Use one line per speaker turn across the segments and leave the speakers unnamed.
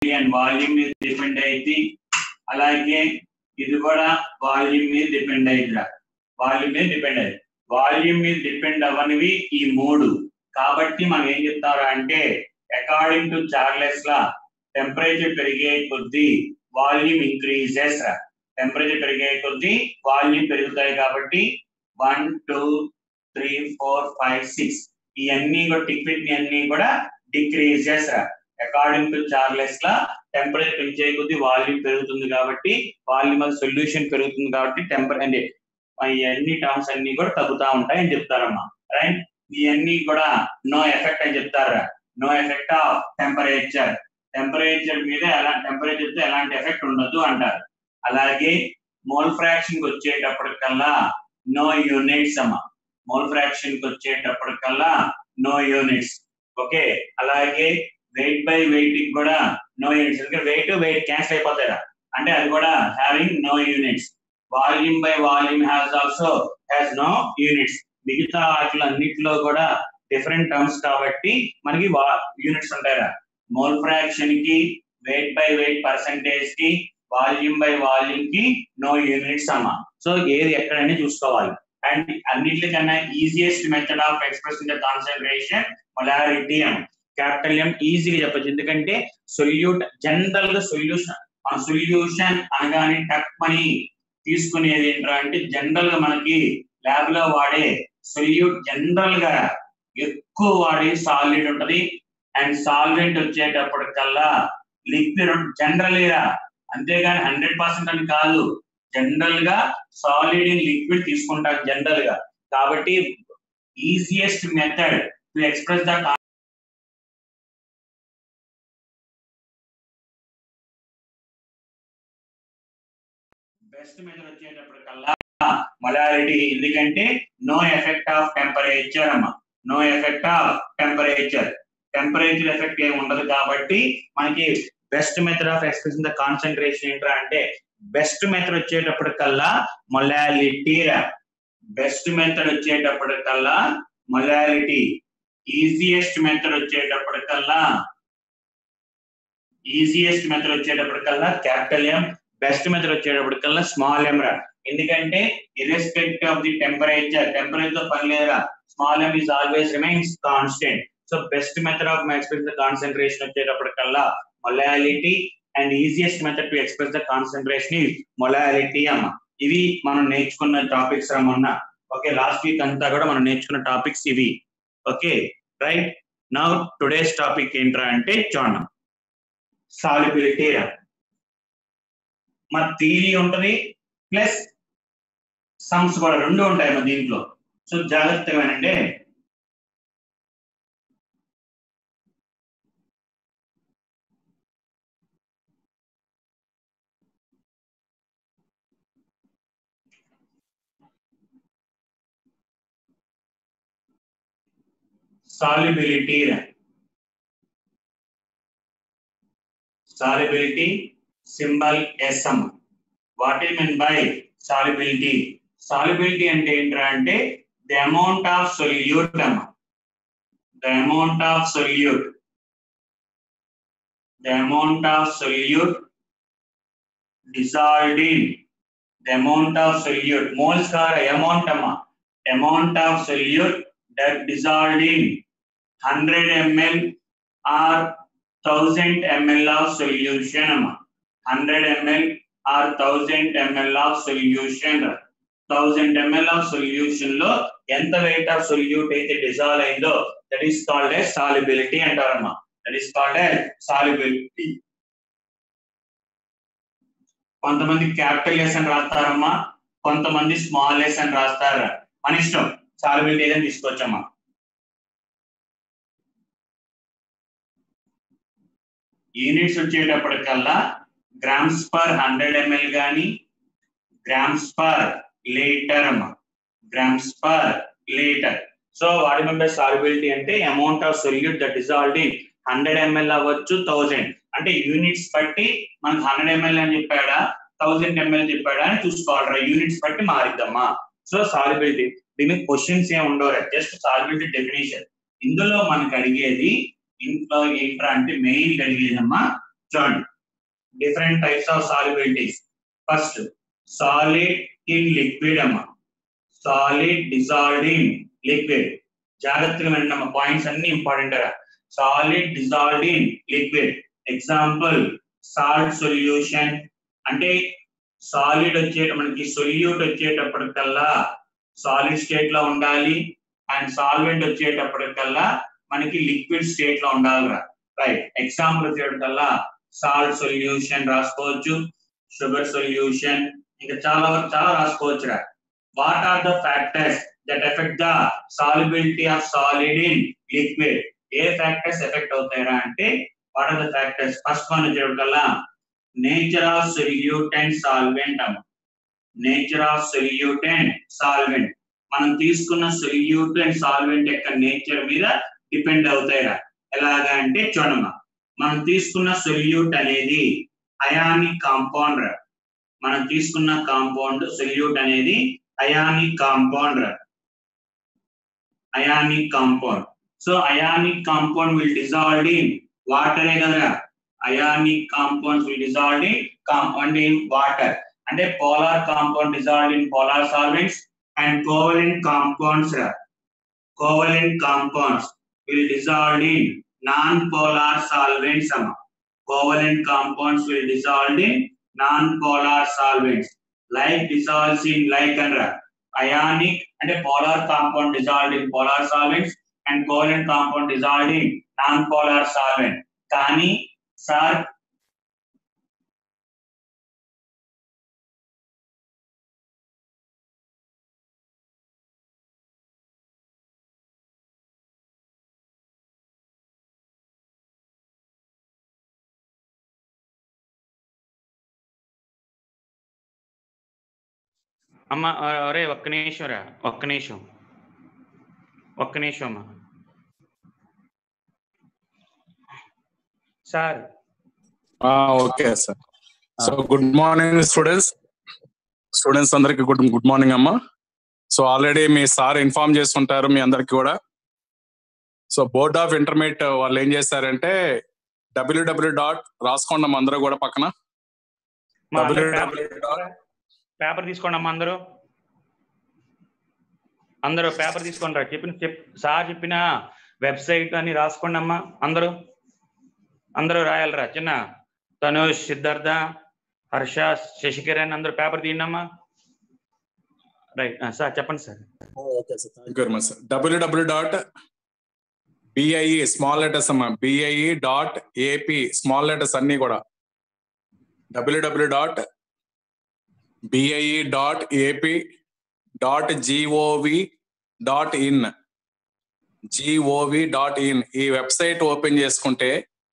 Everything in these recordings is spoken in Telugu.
అండ్ వాల్యూమ్ మీద డిపెండ్ అయింది అలాగే ఇది కూడా వాల్యూమ్ మీద డిపెండ్ అయ్యిందిరా వాల్యూమ్ మీద డిపెండ్ అయ్యింది వాల్యూమ్ మీద డిపెండ్ అవ్వనివి ఈ మూడు కాబట్టి మనం ఏం చెప్తారా అంటే according to Charles law temperature పెరిగే కొద్దీ వాల్యూమ్ ఇంక్రీజెస్ రా టెంపరేచర్ పెరిగే కొద్దీ వాల్యూమ్ పెరుగుతాయి కాబట్టి one two three four five six ఇవన్నీ కూడా టిక్విట్ అన్ని కూడా డిక్రీజెస్ రా according to Charles law temperature పెంచే కొద్దీ వాల్యూమ్ పెరుగుతుంది కాబట్టి వాల్యూమ్ సొల్యూషన్ పెరుగుతుంది కాబట్టి టెంపర్ అంటే ఇవన్నీ టర్మ్స్ అన్ని కూడా తగ్గుతా ఉంటాయి అని చెప్తారమ్మా రైట్ ఇవన్నీ కూడా నో ఎఫెక్ట్ అని చెప్తారా no effect of temperature temperature మీద ఎలా టెంపరేచర్ తో ఎలాంటి ఎఫెక్ట్ ఉండదు అంటారు అలాగే మోల్ ఫ్రాక్షన్ వచ్చేటప్పటికల్లా నో యూనిట్స్ అమ్మా మోల్ ఫ్రాక్షన్ వచ్చేటప్పటికల్లా నో యూనిట్స్ ఓకే అలాగే వెయిట్ బై వెయిట్ కూడా నో యూనిట్స్ ఎందుకంటే వెయిట్ వెయిట్ క్యాన్సిల్ అయిపోతాయి అంటే అది కూడా having no units volume by volume has also has no units మిగతా వాటిలో అన్నిటిలో కూడా డిఫరెంట్ టర్మ్స్ కాబట్టి మనకి యూనిట్స్ ఉంటాయి మోల్ ఫ్రాక్షన్ కి వెయిట్ బై వెయిట్ పర్సంటేజ్ కి వాల్యూమ్ బై వాల్యూమ్ కి నో యూనిట్స్ అమ్మా సో ఏది ఎక్కడని చూసుకోవాలి అండ్ అన్నిటికన్నా easiest method of expressing the concentration molarity అని క్యాపిటల్ ఎం ఈజీగా చెప్పచ్చు ఎందుకంటే సొల్యూట్ జనరల్ గా సొల్యూషన్ మన సొల్యూషన్ అనగానే టక్ మని తీసుకునేది ఏంట్రా అంటే జనరల్ గా మనకి ల్యాబ్ లో వాడే సొల్యూట్ జనరల్ గా ఎక్కువ వాడే సాలిడ్ ఉంటది అండ్ సాల్వెంట్ వచ్చేటప్పటికల్లా లిక్విడ్ జనరల్ గా అంతేగాని హండ్రెడ్ పర్సెంట్ అని కాదు జనరల్ గా సాలిడ్ ఇన్ లిక్విడ్ తీసుకుంటాం జనరల్ గా కాబట్టి easiest method to express the best method వచ్చేటప్పటికల్లా మొలారిటీ ఎందుకంటే నో ఎఫెక్ట్ ఆఫ్ టెంపరేచర్ అమ్మ no effect of temperature temperature effect ఏమి ఉండదు కాబట్టి మనకి best method of expressing the concentration ఏంట్రా అంటే బెస్ట్ మెథడ్ వచ్చేటప్పటికల్లా మొలాలిటీ బెస్ట్ మెథడ్ వచ్చేటప్పటికల్లా మొలాలిటీ ఈజియెస్ట్ మెథడ్ వచ్చేటప్పటికల్లా easiest method వచ్చేటప్పటికల్లా capital M best method వచ్చేటప్పటికల్లా స్మాల్ ఎం రా ఎందుకంటే irrespective of the temperature temperature తో పని లేదురా small M is always remains constant so best method of express the concentration వచ్చేటప్పటికల్లా molality and easiest method to express the concentration is molality అమ్మ ఇవి మనం నేర్చుకున్న టాపిక్స్ రా మొన్న ఓకే లాస్ట్ వీక్ అంతా కూడా మనం నేర్చుకున్న టాపిక్స్ ఇవి okay right now today's topic ఏంట్రా అంటే చూడండి సాలిబిలిటీ రా మన థీరీ ఉంటది ప్లస్ సమ్స్ కూడా రెండు ఉంటాయి మన దీంట్లో సో జాగ్రత్తగా వినండి solubility solubility symbol sm what is meant by solubility solubility అంటే ఏంట్రా అంటే the amount of solute అమ్మ the amount of solute the amount of solute dissolved in the amount of solute moles కాదు amount అమ్మ amount of solute that dissolved in 100 ml or 1000 ml of solution అమ్మ 100 ml or 1000 ml of solution 1000 ml of solution లో ఎంత వెయిట్ ఆఫ్ సొల్యూట్ అయితే డిజాల్వ్ అయిందో that is called a solubility అంటారమ్మా that is called a solubility కొంతమంది క్యాపిటల్ ఎస్ అని రాస్తారమ్మా కొంతమంది స్మాల్ ఎస్ అని రాస్తారు మన ఇష్టం సాలిబిలిటీ ఏదైనా తీసుకోవచ్చమ్మా యూనిట్స్ వచ్చేటప్పటికల్లా గ్రామ్స్ పర్ హండ్రెడ్ ఎంఎల్ కానీ గ్రామ్స్ పర్ లీటర్ అమ్మా గ్రామ్స్ పర్ లీటర్ సో వాటి మెంబర్ సాల్యుబిలిటీ అంటే amount of solute that dissolved in hundred ML అవ్వచ్చు థౌజండ్ అంటే యూనిట్స్ బట్టి మనకు హండ్రెడ్ ఎంఎల్ అని చెప్పాడా థౌజండ్ ఎంఎల్ చెప్పాడా అని చూసుకోవాలి యూనిట్స్ బట్టి మారిద్దమ్మా సో సాల్యుబిలిటీ దీనికి క్వశ్చన్స్ ఏమి ఉండవు జస్ట్ సాల్యుబిలిటీ డెఫినేషన్ ఇందులో మనకు అడిగేది ఇంట్లో ఏంట్రా అంటే మెయిన్ అడిగేదమ్మా చూడండి different types of solubilities first solid in liquid అమ్మ సాలిడ్ డిజాల్వ్డ్ ఇన్ లిక్విడ్ జాగ్రత్తగా వినండి అమ్మ పాయింట్స్ అన్ని important solid dissolved in liquid example salt solution అంటే సాలిడ్ వచ్చే మనకి సొల్యూట్ వచ్చేటప్పటికల్లా సాలిడ్ స్టేట్ లో ఉండాలి అండ్ సాల్వెంట్ వచ్చేటప్పటికల్లా మనకి లిక్విడ్ స్టేట్ లో ఉండాలి రైట్ ఎగ్జాంపుల్ వచ్చేటప్పటికల్లా సాల్ట్ సొల్యూషన్ రాసుకోవచ్చు షుగర్ సొల్యూషన్ ఇంకా చాలా వరకు చాలా రాసుకోవచ్చు రా what are the factors that effect the solubility of solid in liquid ఏ ఫ్యాక్టర్స్ ఎఫెక్ట్ అవుతాయరా అంటే what are the factors first one వచ్చేటప్పటికల్లా nature of solute and solvent అమ్మ nature of solute and solvent మనం తీసుకున్న సొల్యూట్ అండ్ సాల్వెంట్ యొక్క నేచర్ మీద డిపెండ్ అవుతాయిరా ఎలాగా అంటే చూడమ్మా మనం తీసుకున్న సొల్యూట్ అనేది అయానిక్ కాంపౌండ్ రా మనం తీసుకున్న కాంపౌండ్ సొల్యూట్ అనేది అయానిక్ కాంపౌండ్ రా ionic compound so ionic compound will dissolve in వాటరే కదా ionic compounds will dissolve in compound in water అంటే polar compound dissolve in polar solvents and covalent compounds covalent compounds will dissolve in non-polar solvents అమ్మ covalent compounds will dissolve in non-polar solvents like dissolves in like అనరా ionic అంటే polar compound dissolved in polar solvents and covalent compound dissolved in non-polar solvent కానీ సార్ అమ్మ అరే ఒక్క నిమిషం రా ఒక్క నిమిషం ఒక్క నిమిషం అమ్మా sir
okay sir so good morning students students అందరికి గుడ్ గుడ్ మార్నింగ్ అమ్మా సో ఆల్రెడీ మీ సార్ ఇన్ఫార్మ్ చేస్తుంటారు మీ అందరికి కూడా సో బోర్డ్ ఆఫ్ ఇంటర్మీడియట్ వాళ్ళు ఏం చేశారంటే డబ్ల్యూడబ్ల్యూ డాట్ రాసుకోండి అమ్మా అందరూ కూడా పక్కన www dot
పేపర్ తీసుకోండి అమ్మా అందరూ అందరూ పేపర్ తీసుకోండి రా చెప్పిన చెప్ సార్ చెప్పిన వెబ్సైట్ అని రాసుకోండి అమ్మా అందరూ అందరూ రాయాలరా చిన్న తనుష్ సిద్ధార్థ హర్ష శశికిరణ్ అందరూ పేపర్ తీయండి అమ్మా రైట్ సార్ చెప్పండి sir
okay sir thank you very much sir W W dot BIE small letters అమ్మా BIE dot AP small letters అన్ని కూడా W W dot BIE dot AP dot GOV dot in GOV dot in ఈ వెబ్సైట్ ఓపెన్ చేసుకుంటే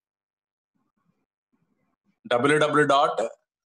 W W dot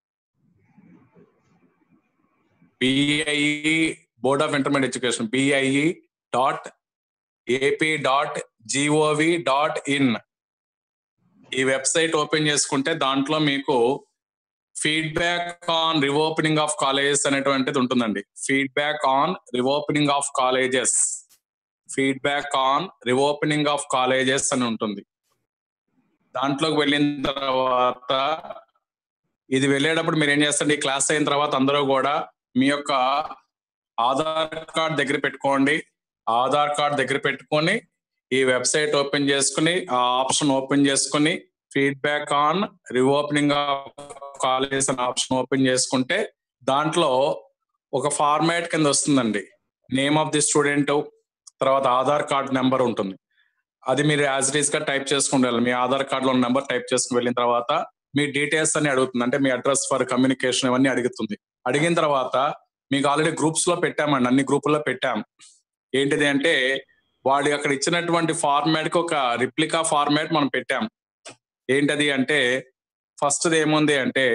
BIE board of intermediate education BIE dot AP dot GOV dot in ఈ వెబ్సైట్ ఓపెన్ చేసుకుంటే దాంట్లో మీకు feedback on reopening of colleges అనేటువంటిది ఉంటుందండి feedback on reopening of colleges feedback on reopening of colleges అని ఉంటుంది దాంట్లోకి వెళ్ళిన తర్వాత ఇది వెళ్ళేటప్పుడు మీరు ఏం చేస్తారు ఈ క్లాస్ అయిన తర్వాత అందరూ కూడా మీ యొక్క ఆధార్ కార్డ్ దగ్గర పెట్టుకోండి ఆధార్ కార్డ్ దగ్గర పెట్టుకొని ఈ వెబ్సైట్ ఓపెన్ చేసుకుని ఆ ఆప్షన్ ఓపెన్ చేసుకుని feedback on reopening of college అనే ఆప్షన్ ఓపెన్ చేసుకుంటే దాంట్లో ఒక ఫార్మాట్ కింద వస్తుందండి నేమ్ ఆఫ్ ది స్టూడెంట్ తర్వాత ఆధార్ కార్డ్ నెంబర్ ఉంటుంది అది మీరు యాజ్ ఇట్ ఈస్ గా టైప్ చేసుకుని వెళ్ళాలి మీ ఆధార్ కార్డ్ లో నెంబర్ టైప్ చేసుకుని వెళ్ళిన తర్వాత మీ డీటెయిల్స్ అన్ని అడుగుతుంది అంటే మీ అడ్రస్ ఫర్ కమ్యూనికేషన్ ఇవన్నీ అడుగుతుంది అడిగిన తర్వాత మీకు ఆల్రెడీ గ్రూప్స్ లో పెట్టామండి అన్ని గ్రూపుల్లో పెట్టాం ఏంటిది అంటే వాడి అక్కడ ఇచ్చినటువంటి ఫార్మాట్ కి ఒక రిప్లికా ఫార్మాట్ మనం పెట్టాం ఏంటది అంటే ఫస్ట్ ఏముంది అంటే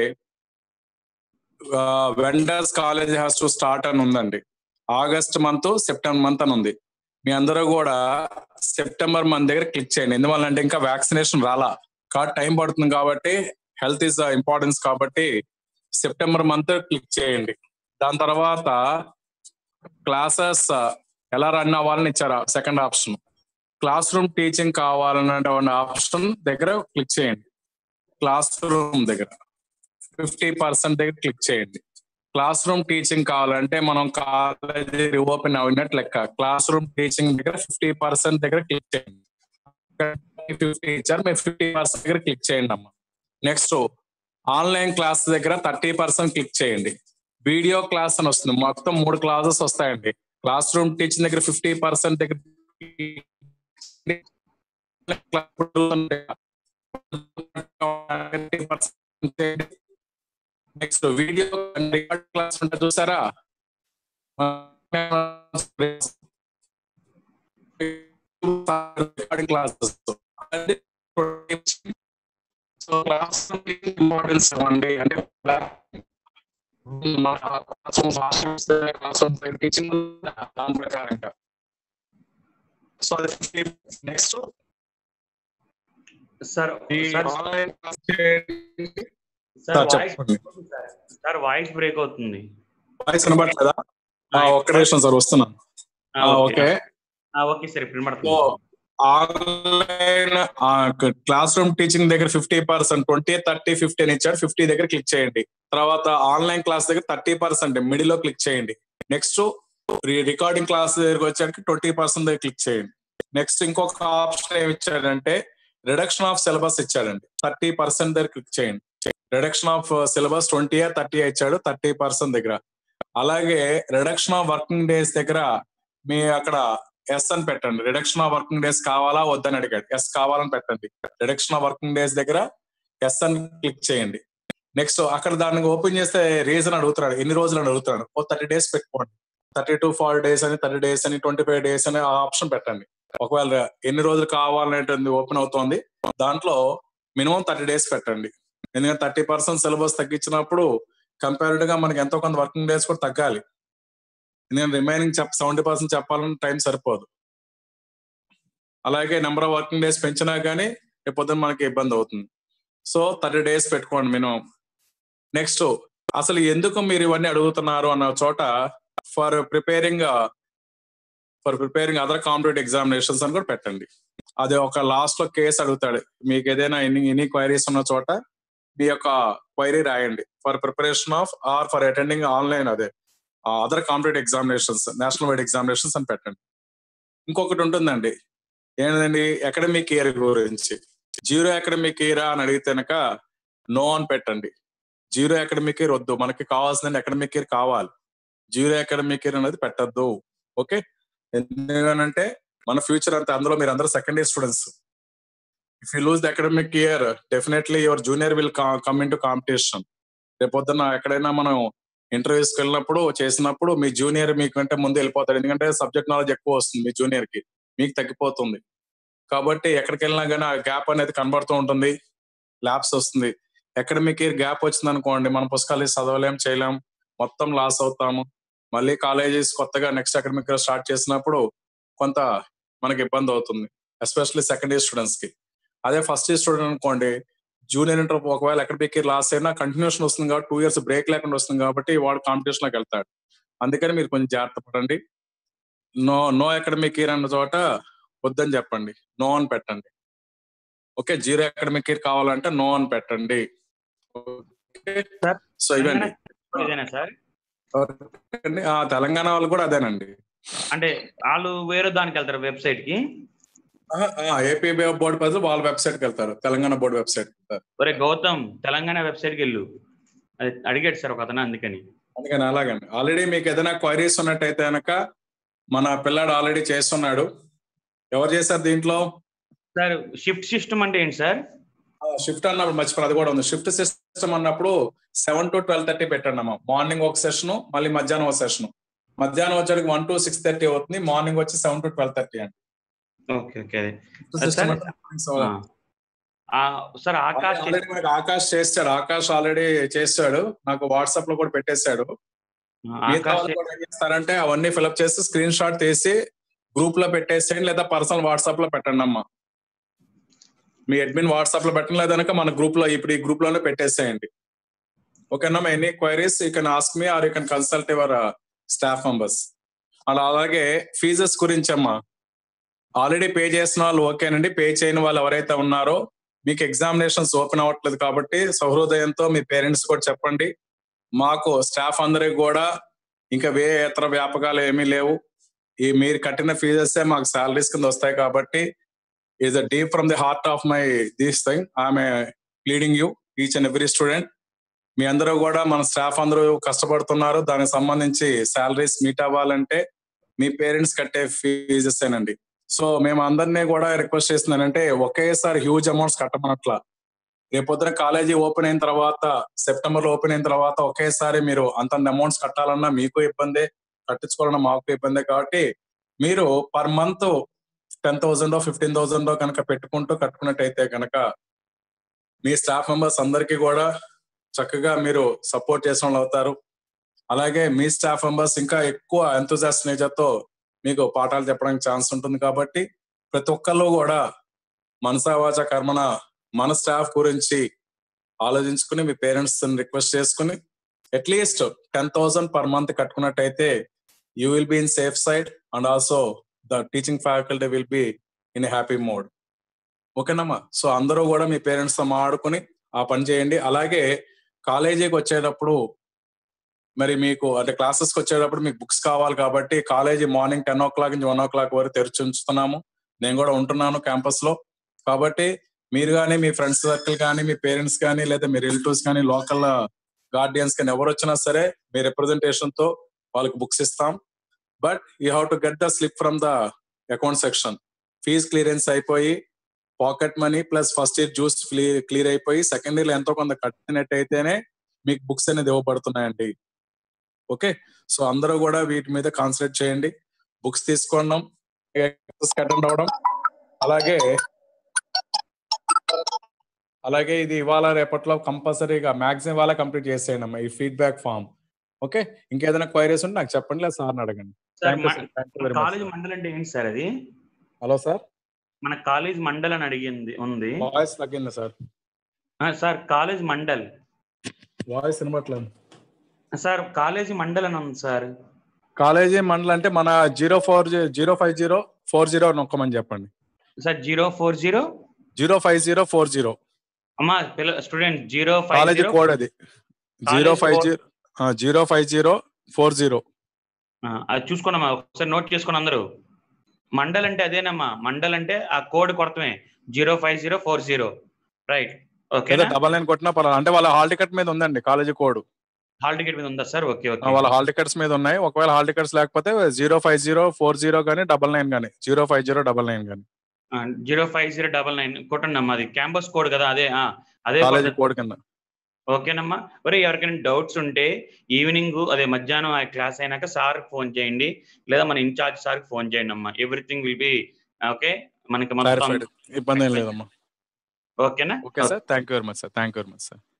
vendors college has to start అని ఉందండి ఆగస్ట్ మంత్ సెప్టెంబర్ మంత్ అని ఉంది మీ అందరూ కూడా సెప్టెంబర్ మంత్ దగ్గర క్లిక్ చేయండి ఎందువల్ల అంటే ఇంకా వ్యాక్సినేషన్ రాలా కాబట్టి టైం పడుతుంది కాబట్టి హెల్త్ ఇస్ ద ఇంపార్టెన్స్ కాబట్టి సెప్టెంబర్ మంత్ క్లిక్ చేయండి దాని తర్వాత క్లాసెస్ ఎలా రన్ అవ్వాలని ఇచ్చారు second option classroom teaching కావాలన్నటువంటి ఆప్షన్ దగ్గర క్లిక్ చేయండి క్లాస్ రూమ్ దగ్గర ఫిఫ్టీ పర్సెంట్ దగ్గర క్లిక్ చేయండి క్లాస్ రూమ్ టీచింగ్ కావాలంటే మనం కాలేజీ రీఓపెన్ అయినట్టు లెక్క క్లాస్ రూమ్ టీచింగ్ దగ్గర ఫిఫ్టీ పర్సెంట్ దగ్గర క్లిక్ చేయండి ఫిఫ్టీ ఇచ్చారు మీరు ఫిఫ్టీ పర్సెంట్ దగ్గర క్లిక్ చేయండి అమ్మా నెక్స్ట్ ఆన్లైన్ క్లాస్ దగ్గర థర్టీ పర్సెంట్ క్లిక్ చేయండి వీడియో క్లాస్ అని వస్తుంది మొత్తం మూడు క్లాసెస్ వస్తాయండి క్లాస్ రూమ్ టీచింగ్ దగ్గర ఫిఫ్టీ పర్సెంట్ దగ్గర నెక్స్ట్ వీడియో రికార్డ్ క్లాస్ ఉంటుంది చూసారా recording classes so class models ఇవ్వండి అంటే టీచింగ్ దాని ప్రకారంగా సో అది ఫిఫ్టీ నెక్స్ట్
సార్
ఈ
sir
online class
sir voice
చెప్పండి
సార్ వాయిస్ బ్రేక్ అవుతుంది
వాయిస్ వినబడలేదా ఆ, ఒక్క నిమిషం సార్ వస్తున్నాను
ఆ,
ఆ,
ఓకే
ఓకే
ఆ, ఓకే సార్ ఇప్పుడు
సో
వినబడుతుంది
ఆన్లైన్ క్లాస్ రూమ్ టీచింగ్ దగ్గర fifty percent twenty thirty fifty అని ఇచ్చారు ఫిఫ్టీ దగ్గర క్లిక్ చేయండి తర్వాత ఆన్లైన్ క్లాస్ దగ్గర థర్టీ పర్సెంట్ మిడిల్ లో క్లిక్ చేయండి నెక్స్ట్ రికార్డింగ్ క్లాస్ దగ్గరకు వచ్చాక ట్వంటీ పర్సెంట్ దగ్గర క్లిక్ చేయండి నెక్స్ట్ ఇంకొక ఆప్షన్ ఏమి ఇచ్చాడంటే రిడక్షన్ ఆఫ్ సిలబస్ ఇచ్చాడండి థర్టీ పర్సెంట్ దగ్గర క్లిక్ చేయండి reduction of syllabus twenty thirty ఇచ్చాడు థర్టీ పర్సెంట్ దగ్గర అలాగే రిడక్షన్ ఆఫ్ వర్కింగ్ డేస్ దగ్గర మీ అక్కడ ఎస్ అని పెట్టండి రిడక్షన్ ఆఫ్ వర్కింగ్ డేస్ కావాలా వద్దని అడిగాడు ఎస్ కావాలని పెట్టండి రిడక్షన్ ఆఫ్ వర్కింగ్ డేస్ దగ్గర ఎస్ అని క్లిక్ చేయండి నెక్స్ట్ అక్కడ దాన్ని ఓపెన్ చేస్తే రీజన్ అడుగుతున్నాడు ఎన్ని రోజులు అని అడుగుతున్నాడు ఓ థర్టీ డేస్ పెట్టుకోండి థర్టీ టు ఫార్ డేస్ అని థర్టీ డేస్ అని ట్వంటీ ఫైవ్ డేస్ అని ఆ ఆప్షన్ పెట్టండి ఒకవేళ ఎన్ని రోజులు కావాలనేటుంది ఓపెన్ అవుతోంది దాంట్లో మినిమం థర్టీ డేస్ పెట్టండి ఎందుకంటే థర్టీ పర్సెంట్ సిలబస్ తగ్గించినప్పుడు కంపారిటివ్ గా మనకి ఎంతో కొంత వర్కింగ్ డేస్ కూడా తగ్గాలి నేను రిమైనింగ్ చెప్ సెవెంటీ పర్సెంట్ చెప్పాలని టైం సరిపోదు అలాగే నెంబర్ ఆఫ్ వర్కింగ్ డేస్ పెంచినా కానీ రేపొద్దున మనకి ఇబ్బంది అవుతుంది సో థర్టీ డేస్ పెట్టుకోండి మినిమం నెక్స్ట్ అసలు ఎందుకు మీరు ఇవన్నీ అడుగుతున్నారు అన్న చోట for preparing for preparing other competitive examinations అని కూడా పెట్టండి అది ఒక లాస్ట్ లో కేసు అడుగుతాడు మీకు ఏదైనా ఎన్ని ఎన్ని క్వైరీస్ ఉన్న చోట మీ యొక్క క్వైరీ రాయండి for preparation of or for attending online అదే other competitive examinations national wide examinations అని పెట్టండి ఇంకొకటి ఉంటుందండి ఏంటండి అకాడమిక్ ఇయర్ గురించి జీరో అకాడమిక్ ఇయర్ అని అడిగితే కనుక నో అని పెట్టండి జీరో అకాడమిక్ ఇయర్ వద్దు మనకి కావాల్సిన అకాడమిక్ ఇయర్ కావాలి జీరో అకాడమిక్ ఇయర్ అనేది పెట్టద్దు ఓకే ఎందుకంటే మన ఫ్యూచర్ అంతా అందులో మీరు అందరూ second year students if you lose the academic year definitely your junior will come into competition రేపొద్దున ఎక్కడైనా మనం ఇంటర్వ్యూస్ కి వెళ్ళినప్పుడు చేసినప్పుడు మీ జూనియర్ మీకంటే ముందు వెళ్ళిపోతాడు ఎందుకంటే సబ్జెక్ట్ నాలెడ్జ్ ఎక్కువ వస్తుంది మీ జూనియర్ కి మీకు తగ్గిపోతుంది కాబట్టి ఎక్కడికి వెళ్ళినా కానీ ఆ గ్యాప్ అనేది కనబడుతూ ఉంటుంది ల్యాబ్స్ వస్తుంది అకాడమిక్ ఇయర్ గ్యాప్ వచ్చింది అనుకోండి మన పుస్తకాలు తీసి చదవలేం చేయలేం మొత్తం లాస్ అవుతాము మళ్ళీ కాలేజెస్ కొత్తగా నెక్స్ట్ అకాడమిక్ ఇయర్ స్టార్ట్ చేసినప్పుడు కొంత మనకి ఇబ్బంది అవుతుంది ఎస్పెషల్లీ సెకండ్ ఇయర్ స్టూడెంట్స్ కి అదే ఫస్ట్ ఇయర్ స్టూడెంట్ అనుకోండి జూనియర్ ఇంటర్ ఒకవేళ అకాడమిక్ ఇయర్ లాస్ అయినా కంటిన్యూషన్ వస్తుంది కాబట్టి టూ ఇయర్స్ బ్రేక్ లేకుండా వస్తుంది కాబట్టి వాడు కాంపిటీషన్ లోకి వెళ్తాడు అందుకని మీరు కొంచెం జాగ్రత్త పడండి నో నో అకాడమిక్ ఇయర్ అన్న చోట వద్దని చెప్పండి నో అని పెట్టండి ఓకే జీరో అకాడమిక్ ఇయర్ కావాలంటే నో అని పెట్టండి
Sir,
సో ఇవండి
ఇదేనా సార్
ఆ తెలంగాణ వాళ్ళు కూడా అదేనండి
అంటే వాళ్ళు వేరే దానికి వెళ్తారు వెబ్సైట్ కి
ఏపీ బోర్డు బదులు వాళ్ళ వెబ్సైట్ కి వెళ్తారు తెలంగాణ బోర్డు వెబ్సైట్ కి వెళ్తారు
ఒరే గౌతమ్ తెలంగాణ వెబ్సైట్ కి వెళ్ళు అది అడిగాడు సార్ ఒక అతను అందుకని
అందుకని అలాగండి ఆల్రెడీ మీకు ఏదైనా క్వైరీస్ ఉన్నట్టయితే కనుక మన పిల్లాడు ఆల్రెడీ చేస్తున్నాడు ఎవరు చేశారు దీంట్లో
సార్ షిఫ్ట్ సిస్టమ్ అంటే ఏంటి సార్
షిఫ్ట్ అన్నప్పుడు మర్చిపోయి అది కూడా ఉంది షిఫ్ట్ సిస్టమ్ అన్నప్పుడు సెవెన్ టు ట్వెల్వ్ థర్టీ పెట్టండి అమ్మా మార్నింగ్ ఒక సెషన్ మళ్ళీ మధ్యాహ్నం ఒక సెషన్ మధ్యాహ్నం వచ్చేటికి వన్ టు సిక్స్ థర్టీ అవుతుంది మార్నింగ్ వచ్చి సెవెన్ టు ట్వెల్వ్ థర్టీ అండి
ఓకే ఓకే అదే
Shift system అంటే morning seven.
ఆ, సార్ ఆకాష్
ఆల్రెడీ మనకి ఆకాష్ చేస్తాడు ఆకాష్ ఆల్రెడీ చేస్తాడు నాకు వాట్సాప్ లో కూడా పెట్టేశాడు మిగతా
ఆకాష్
వాళ్ళు కూడా ఏం చేస్తారంటే అవన్నీ ఫిల్అప్ చేసి స్క్రీన్ షాట్ తీసి గ్రూప్ లో పెట్టేసేయండి లేదా పర్సనల్ వాట్సాప్ లో పెట్టండి అమ్మా మీ అడ్మిన్ వాట్సాప్ లో పెట్టండి లేదా కనుక మన గ్రూప్ లో ఇప్పుడు ఈ గ్రూప్ లోనే పెట్టేసేయండి ఓకేనా any queries you can ask me or you can consult your staff members అలా అలాగే ఫీజెస్ గురించి అమ్మా ఆల్రెడీ పే చేసిన వాళ్ళు ఓకేనండి పే చేయని వాళ్ళు ఎవరైతే ఉన్నారో మీకు ఎగ్జామినేషన్స్ ఓపెన్ అవ్వట్లేదు కాబట్టి సహృదయంతో మీ పేరెంట్స్ కూడా చెప్పండి మాకు స్టాఫ్ అందరికి కూడా ఇంకా వే ఇతర వ్యాపకాలు ఏమీ లేవు ఈ మీరు కట్టిన ఫీజెస్ మాకు సాలరీస్ కింద వస్తాయి కాబట్టి is a deep from the heart of my these thing I'm pleading you each and every student మీ అందరూ కూడా మన స్టాఫ్ అందరూ కష్టపడుతున్నారు దానికి సంబంధించి సాలరీస్ మీట్ అవ్వాలంటే మీ పేరెంట్స్ కట్టే ఫీజెస్ ఏనండి సో మేము అందరినీ కూడా రిక్వెస్ట్ చేస్తున్నానంటే ఒకేసారి హ్యూజ్ అమౌంట్స్ కట్టమనట్ల రేపొద్దున కాలేజీ ఓపెన్ అయిన తర్వాత సెప్టెంబర్ లో ఓపెన్ అయిన తర్వాత ఒకేసారి మీరు అంత అమౌంట్స్ కట్టాలన్నా మీకు ఇబ్బందే కట్టించుకోవాలన్నా మాకు ఇబ్బందే కాబట్టి మీరు per month ten thousand fifteen thousand కనుక పెట్టుకుంటూ కట్టుకున్నట్టయితే కనుక మీ స్టాఫ్ మెంబర్స్ అందరికీ కూడా చక్కగా మీరు సపోర్ట్ చేసిన వాళ్ళు అవుతారు అలాగే మీ స్టాఫ్ మెంబర్స్ ఇంకా ఎక్కువ ఎంతజాస్ట్ నేచర్తో మీకు పాఠాలు చెప్పడానికి ఛాన్స్ ఉంటుంది కాబట్టి ప్రతి ఒక్కళ్ళు కూడా మనసావాచ కర్మన మన స్టాఫ్ గురించి ఆలోచించుకుని మీ పేరెంట్స్ రిక్వెస్ట్ చేసుకుని at least ten thousand per month కట్టుకున్నట్టయితే you will be in safe side and also the teaching faculty will be in happy mode ఓకేనమ్మా సో అందరూ కూడా మీ పేరెంట్స్ తో మాట్లాడుకుని ఆ పని చేయండి అలాగే కాలేజీకి వచ్చేటప్పుడు మరి మీకు అంటే క్లాసెస్కి వచ్చేటప్పుడు మీకు బుక్స్ కావాలి కాబట్టి college morning ten o'clock నుంచి వన్ ఓ క్లాక్ వరకు తెరిచి ఉంచుతున్నాము నేను కూడా ఉంటున్నాను క్యాంపస్ లో కాబట్టి మీరు కానీ మీ ఫ్రెండ్స్ సర్కిల్ కానీ మీ పేరెంట్స్ కానీ లేదా మీ రిలేటివ్స్ కానీ లోకల్ గార్డియన్స్ కానీ ఎవరు వచ్చినా సరే మీ రిప్రజెంటేషన్ తో వాళ్ళకి బుక్స్ ఇస్తాం but you have to get the slip from the account section fee clearance అయిపోయి pocket money plus first year dues clear అయిపోయి సెకండ్ ఇయర్ ఎంతో కొంత కట్టినట్టయితేనే మీకు బుక్స్ అనేది ఇవ్వబడుతున్నాయండి ఓకే సో అందరూ కూడా వీటి మీద కాన్సన్ట్రేట్ చేయండి బుక్స్ తీసుకోవడం అటెండ్ అవడం అలాగే అలాగే ఇది ఇవాళ రేపట్లో కంపల్సరీగా మ్యాక్సిమం ఇవాళ కంప్లీట్ చేసేయండి అమ్మా ఈ ఫీడ్బ్యాక్ ఫామ్ ఓకే ఇంకేదైనా క్వైరీస్ ఉంటే నాకు చెప్పండి లేదా సార్ని అడగండి
sir
thank you very much
college mandal అంటే ఏంటి సార్ అది
హలో సార్
మన కాలేజ్ మండల్ అని అడిగింది ఉంది
వాయిస్ తగ్గింది సార్
ఆ, సార్ కాలేజ్ మండల్
వాయిస్ వినబట్లేదు
సార్ కాలేజీ మండల్ అని ఉంది సార్
కాలేజీ మండల్ అంటే మన zero four zero five zero four zero నొక్కమని చెప్పండి
sir zero four zero
zero five zero four zero
అమ్మా పిల్ల student zero five
college
zero
code అది zero
College
five
code.
Zero zero five zero four zero
అది చూసుకోండమ్మా ఒకసారి నోట్ చేసుకోండి అందరూ మండల్ అంటే అదేనమ్మా మండల్ అంటే ఆ కోడ్ కొడతమే zero five zero four zero right okay
లేదా డబల్ నైన్ కొట్టినా పర్వాలేదు అంటే వాళ్ళ హాల్ టికెట్ మీద ఉందండి కాలేజీ కోడ్
హాల్ టికెట్ మీద ఉందా సార్ ఓకే ఓకే
వాళ్ళ హాల్ టికెట్స్ మీద ఉన్నాయి ఒకవేళ హాల్ టికెట్స్ లేకపోతే zero five zero four zero కానీ డబల్ నైన్ కానీ zero five zero double nine కానీ
zero five zero double nine కొట్టండి అమ్మా అది క్యాంపస్ కోడ్ కదా అదే ఆ, అదే
కాలేజీ
పద్ధతి.
కోడ్ కింద
ఓకేనమ్మా మరి ఎవరికైనా డౌట్స్ ఉంటే ఈవినింగ్ అదే మధ్యాహ్నం ఆ క్లాస్ అయినాక సార్ ఫోన్ చేయండి లేదా మన ఇన్ఛార్జ్ సార్ ఫోన్ చేయండి అమ్మా ఎవ్రీథింగ్ విల్ బి ఓకే మనకి మొత్తం
క్లారిఫైడ్ ఇబ్బంది ఏం లేదమ్మా
ఓకేనా
okay sir thank you very much sir thank you very much sir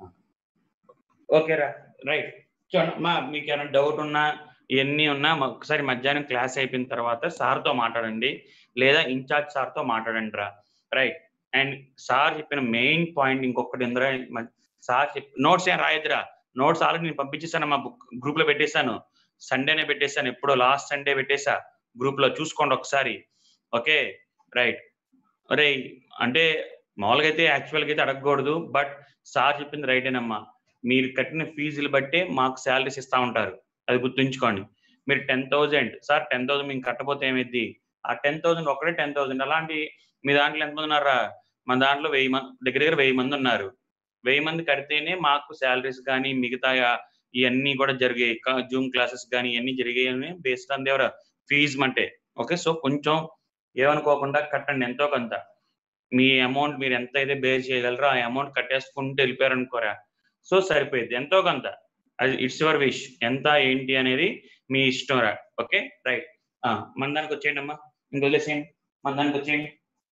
okay రా రైట్ చూడండి మా మీకు ఏమైనా డౌట్ ఉన్నా ఇవన్నీ ఉన్నా మా- ఒకసారి మధ్యాహ్నం క్లాస్ అయిపోయిన తర్వాత సార్తో మాట్లాడండి లేదా ఇన్ఛార్జ్ సార్తో మాట్లాడండి రా రైట్ అండ్ సార్ చెప్పిన మెయిన్ పాయింట్ ఇంకొకటి ఉందిరా మ- సార్ చెప్పి నోట్స్ ఏం రాయద్దురా నోట్స్ ఆల్రెడీ నేను పంపించేసాను మా బుక్ గ్రూప్ లో పెట్టేశాను సండేనే పెట్టేశాను ఎప్పుడో లాస్ట్ సండే పెట్టేశా గ్రూప్ లో చూసుకోండి ఒకసారి ఓకే రైట్ అరే అంటే మామూలుగా అయితే యాక్చువల్గా అయితే అడగకూడదు బట్ సార్ చెప్పింది రైటేనమ్మా మీరు కట్టిన ఫీజులు బట్టే మాకు శాలరీస్ ఇస్తా ఉంటారు అది గుర్తుంచుకోండి మీరు ten thousand sir ten thousand మేము కట్టపోతే ఏమైద్ది ఆ టెన్ థౌసండ్ ఒకటే టెన్ థౌసండ్ అలాంటి మీ దాంట్లో ఎంతమంది ఉన్నారా మన దాంట్లో వెయ్యి మంది దగ్గర దగ్గర వెయ్యి మంది ఉన్నారు వెయ్యి మంది కడితేనే మాకు శాలరీస్ కానీ మిగతా ఇవన్నీ కూడా జరిగాయి జూమ్ క్లాసెస్ కానీ ఇవన్నీ జరిగాయని బేస్డ్ ఆన్ దేవర ఫీజు అంటే ఓకే సో కొంచెం ఏమనుకోకుండా కట్టండి ఎంతో కొంత మీ అమౌంట్ మీరు ఎంత అయితే బేర్ చేయగలరో ఆ అమౌంట్ కట్టేసుకుంటూ వెళ్ళిపోయారు అనుకోరా సో సరిపోయింది ఎంతో కొంత అది ఇట్స్ యువర్ విష్ ఎంత ఏంటి అనేది మీ ఇష్టం రా ఓకే రైట్ మన దానికి వచ్చేయండి అమ్మా ఇంక వదిలేసేయండి మన దానికి వచ్చేయండి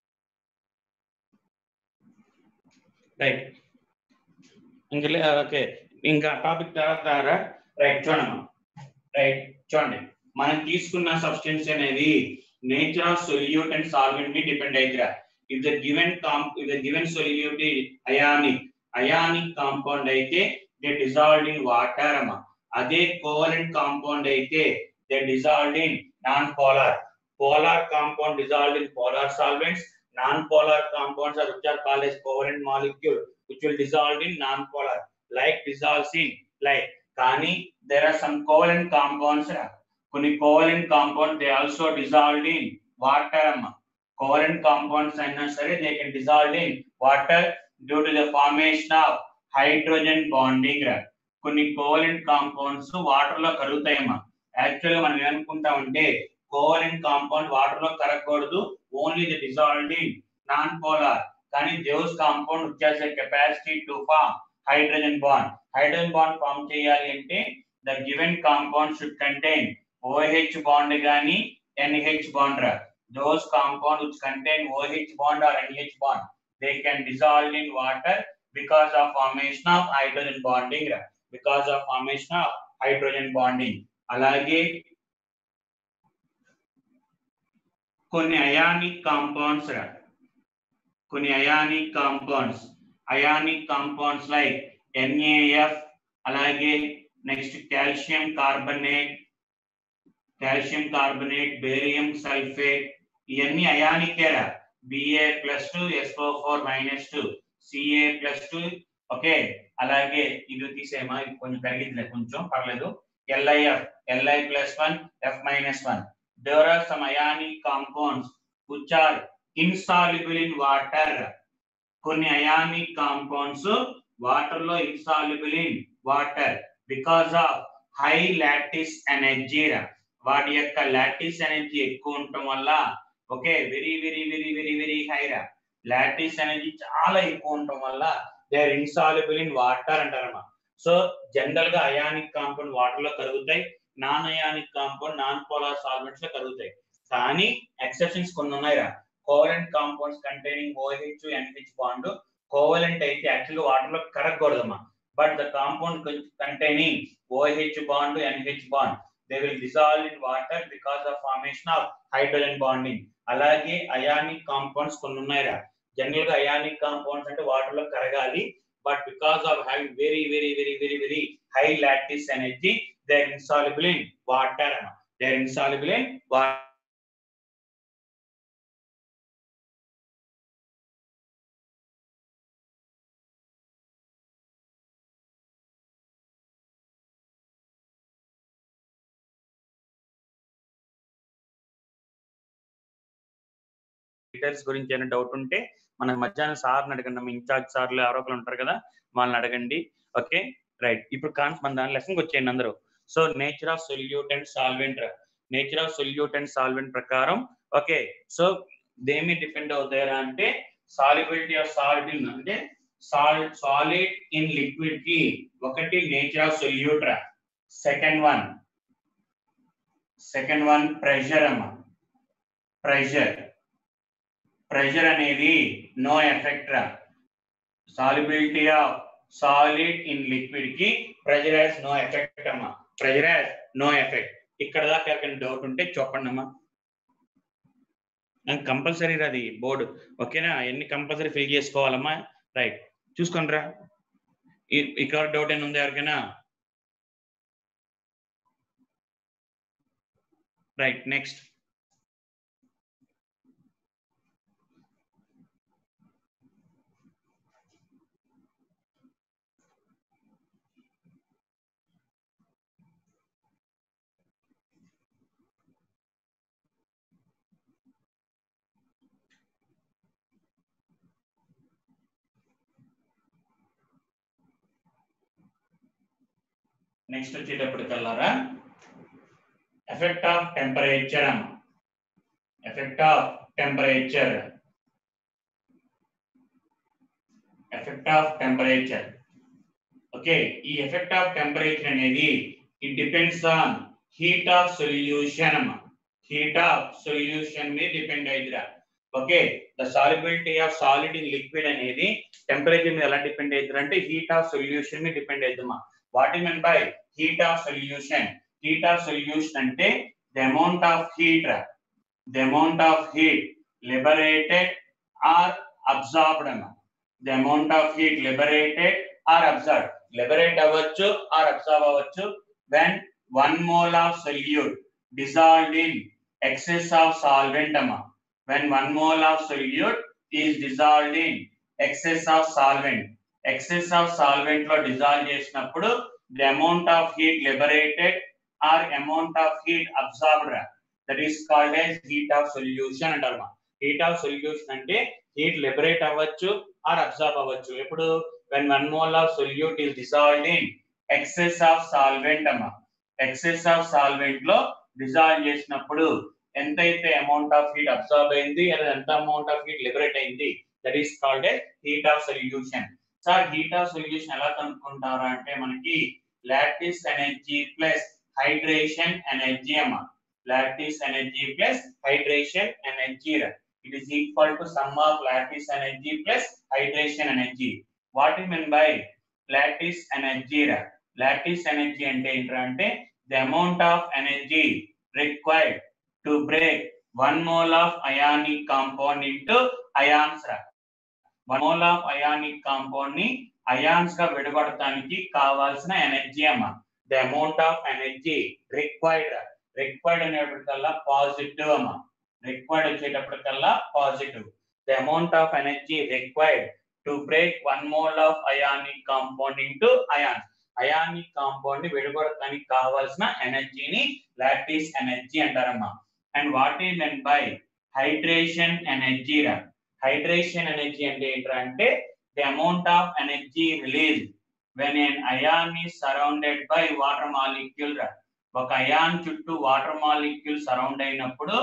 రైట్ ఇంక ఓకే ఇంకా టాపిక్ తర్వాత రైట్ చూడమ్మా రైట్ చూడండి మనం తీసుకున్న సబ్స్టెన్స్ అనేది nature of solute and solvent ని డిపెండ్ అయిద్దిరా if the given comp if the given solute ionic ionic compound అయితే దే డిజాల్వ్డ్ ఇన్ వాటర్ అమ్మా అదే కోవలెంట్ కాంపౌండ్ అయితే they dissolved in non polar polar compound dissolved in polar solvents non-polar compounds are which are called as covalent molecule which will dissolve in non-polar like dissolves in like కానీ there are some covalent compounds రా కొన్ని covalent compounds they also dissolved in water అమ్మ covalent compounds అయినా సరే they can dissolve in water due to the formation of hydrogen bonding రా కొన్ని కోవలెంట్ కాంపౌండ్స్ వాటర్ లో కరుగుతాయమ్మా యాక్చువల్ గా మనం ఏమనుకుంటామంటే కోవలెంట్ కాంపౌండ్ వాటర్ లో కరగకూడదు only the dissolved in non polar కానీ దేవ్స్ కాంపౌండ్ వచ్చేసే capacity to form hydrogen bond hydrogen bond form చేయాలి అంటే the given compound should contain OH bond గాని ఎన్హెచ్ బాండ్ రా those compound which contain OH bond or NH bond they can dissolve in water because of formation of hydrogen bonding రా because of formation of hydrogen bonding అలాగే కొన్ని అయానిక్ కాంపౌండ్స్ రా కొన్ని ionic compounds ionic compounds like NAF అలాగే next calcium carbonate calcium carbonate barium sulphate ఇవన్నీ అయానికేరా BA plus two SO four minus two CA plus two okay అలాగే ఇది తీసేమా ఇది కొంచెం పెరిగిందిలే కొంచెం పర్లేదు LIF LI plus one F minus one there are some ionic compounds which are insoluble in water కొన్ని అయానిక్ కాంపౌండ్స్ వాటర్ లో insoluble in water because of high lattice energy వాటి యొక్క లాటిస్ ఎనర్జీ ఎక్కువ ఉండటం వల్ల okay very very very very very high రా లాటిస్ ఎనర్జీ చాలా ఎక్కువ ఉండటం వల్ల they are insoluble in water అంటారమ్మా సో జనరల్ గా అయానిక్ కాంపౌండ్ వాటర్ లో కరుగుతాయి non ionic compound non polar solvents లో కరుగుతాయి కానీ ఎక్సెప్షన్స్ కొన్ని ఉన్నాయి రా covalent compounds containing OH NH bond covalent అయితే యాక్చువల్ వాటర్ లో కరగకూడదమ్మా but the compound containing OH bond NH bond they will dissolve in water because of formation of hydrogen bonding అలాగే అయానిక్ కాంపౌండ్స్ కొన్ని ఉన్నాయిరా జనరల్ గా అయానిక్ కాంపౌండ్స్ అంటే వాటర్ లో కరగాలి but because of high very very very very very high lattice energy they are insoluble in water అన్న they are insoluble in water details గురించి ఏమైనా డౌట్ ఉంటే మన మధ్యాహ్నం సార్ని అడగండి మన ఇన్ఛార్జ్ సార్లు ఎవరో ఒకరు ఉంటారు కదా వాళ్ళని అడగండి ఓకే రైట్ ఇప్పుడు కాన్స్ మన దాని లెసన్కి వచ్చేయండి అందరూ so nature of solute and solvent nature of solute and solvent ప్రకారం ఓకే సో దేమి డిపెండ్ అవుతాయరా అంటే సాలిబిలిటీ ఆఫ్ సాల్ట్ ఇన్ అంటే సాల్ట్ సాలిడ్ ఇన్ లిక్విడ్ కి ఒకటి నేచర్ ఆఫ్ సొల్యూట్ రా second one second one pressure అమ్మా ప్రెషర్ ప్రెషర్ అనేది నో ఎఫెక్ట్ రా solubility of solid in liquid కి ప్రెషర్ హాస్ నో ఎఫెక్ట్ అమ్మా ప్రెషర్ హాస్ నో ఎఫెక్ట్ ఇక్కడ దాకా ఎవరికైనా డౌట్ ఉంటే చెప్పండి అమ్మా కంపల్సరీ అది బోర్డు ఓకేనా ఎన్ని కంపల్సరీ ఫిల్ చేసుకోవాలమ్మా రైట్ చూసుకోండి రా ఇక్కడ డౌట్ ఏమైనా ఉందా ఎవరికైనా రైట్ నెక్స్ట్ నెక్స్ట్ వచ్చేటప్పటికల్లారా ఎఫెక్ట్ ఆఫ్ టెంపరేచర్ అమ్మ effect of temperature effect of temperature okay ఈ ఎఫెక్ట్ ఆఫ్ టెంపరేచర్ అనేది it depends on heat of solution అమ్మ హీట్ ఆఫ్ సొల్యూషన్ మీద డిపెండ్ అయిదిరా okay the solubility of solid in liquid అనేది టెంపరేచర్ మీద ఎలా డిపెండ్ అవుతుంది అంటే హీట్ ఆఫ్ సొల్యూషన్ మీద డిపెండ్ అవుతుందమ్మా what is mean by heat of solution heat of solution అంటే the amount of heat the amount of heat liberated or absorbed అన్న the amount of heat liberated or absorb liberate అవ్వచ్చు ఆర్ అబ్జర్వ్ అవ్వచ్చు when one mole of solute dissolved in excess of solvent అమ్మా when one mole of solute
is dissolved in excess of solvent excess of solvent లో డిజాల్వ్ చేసినప్పుడు the amount of heat liberated or amount of heat absorbed that is called as heat of solution అంటారు హీట్ ఆఫ్ సొల్యూషన్ అంటే హీట్ లిబరేట్ అవ్వచ్చు ఆర్ అబ్సార్బ్ అవ్వచ్చు ఇప్పుడు when one mole of solute is dissolved in excess of solvent అమ్మ ఎక్సెస్ ఆఫ్ సాల్వెంట్ లో డిజాల్వ్ చేసినప్పుడు ఎంతైతే అమౌంట్ ఆఫ్ హీట్ అబ్సార్బ్ అయింది లేదా ఎంత అమౌంట్ ఆఫ్ హీట్ లిబరేట్ అయింది that is called a heat of solution sir heat of solution ఎలా కనుక్కుంటారా అంటే మనకి lattice energy plus hydration energy అమ్మ lattice energy plus hydration energy it is equal to some of lattice energy plus hydration energy what you mean by lattice energy రా లాటిస్ ఎనర్జీ అంటే ఏంట్రా అంటే the amount of energy required to break one mole of ionic compound into ions రా one mole of ionic compound ని అయాన్స్ గా విడగొడటానికి కావాల్సిన ఎనర్జీ అమ్మ the amount of energy required required అనేటప్పటికల్లా పాజిటివ్ అమ్మ రిక్వైర్డ్ వచ్చేటప్పటికల్లా positive the amount of energy required to break one mole of ionic compound into ions ionic compound ని విడగొడటానికి కావాల్సిన ఎనర్జీని లాటిస్ ఎనర్జీ అంటారమ్మా and what is mean by hydration energy రా హైడ్రేషన్ ఎనర్జీ అంటే ఏంట్రా అంటే the amount of energy release when an ion is surrounded by water molecule రా ఒక అయాన్ చుట్టూ వాటర్ మాలిక్యూల్ సరౌండ్ అయినప్పుడు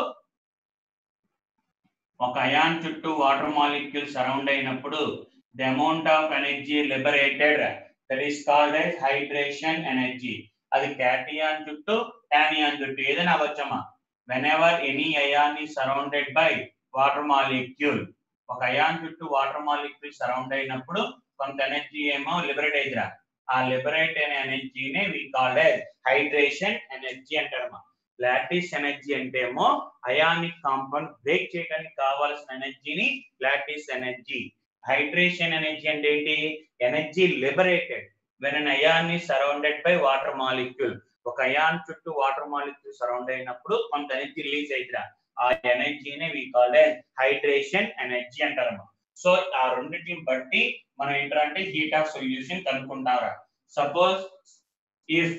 ఒక అయాన్ చుట్టూ వాటర్ మాలిక్యూల్ సరౌండ్ అయినప్పుడు the amount of energy liberated that is called as hydration energy అది క్యాటియాన్ చుట్టూ టానియాన్ చుట్టూ ఏదైనా అవ్వచ్చమ్మా whenever any ion is surrounded by water molecule ఒక అయాన్ చుట్టూ వాటర్ మాలిక్యూల్ సరౌండ్ అయినప్పుడు కొంత ఎనర్జీ ఏమో లిబరేట్ అయిదిరా ఆ లిబరేట్ అయిన ఎనర్జీనే we called as hydration energy అంటారమ్మా లాటిస్ ఎనర్జీ అంటే ఏమో అయానిక్ కాంపౌండ్ బ్రేక్ చేయడానికి కావాల్సిన ఎనర్జీని లాటిస్ ఎనర్జీ హైడ్రేషన్ ఎనర్జీ అంటే ఏంటి energy liberated when an ion is surrounded by water molecule ఒక అయాన్ చుట్టూ వాటర్ మాలిక్యూల్ సరౌండ్ అయినప్పుడు కొంత ఎనర్జీ రిలీజ్ అయిద్దిరా ఆ ఎనర్జీని వి కాల్డ్ హైడ్రేషన్ ఎనర్జీ అంటారమ్మా సో ఆ రెండింటిని బట్టి మనం ఏంటంటే హీట్ ఆఫ్ సొల్యూషన్ కనుక్కుంటారా suppose if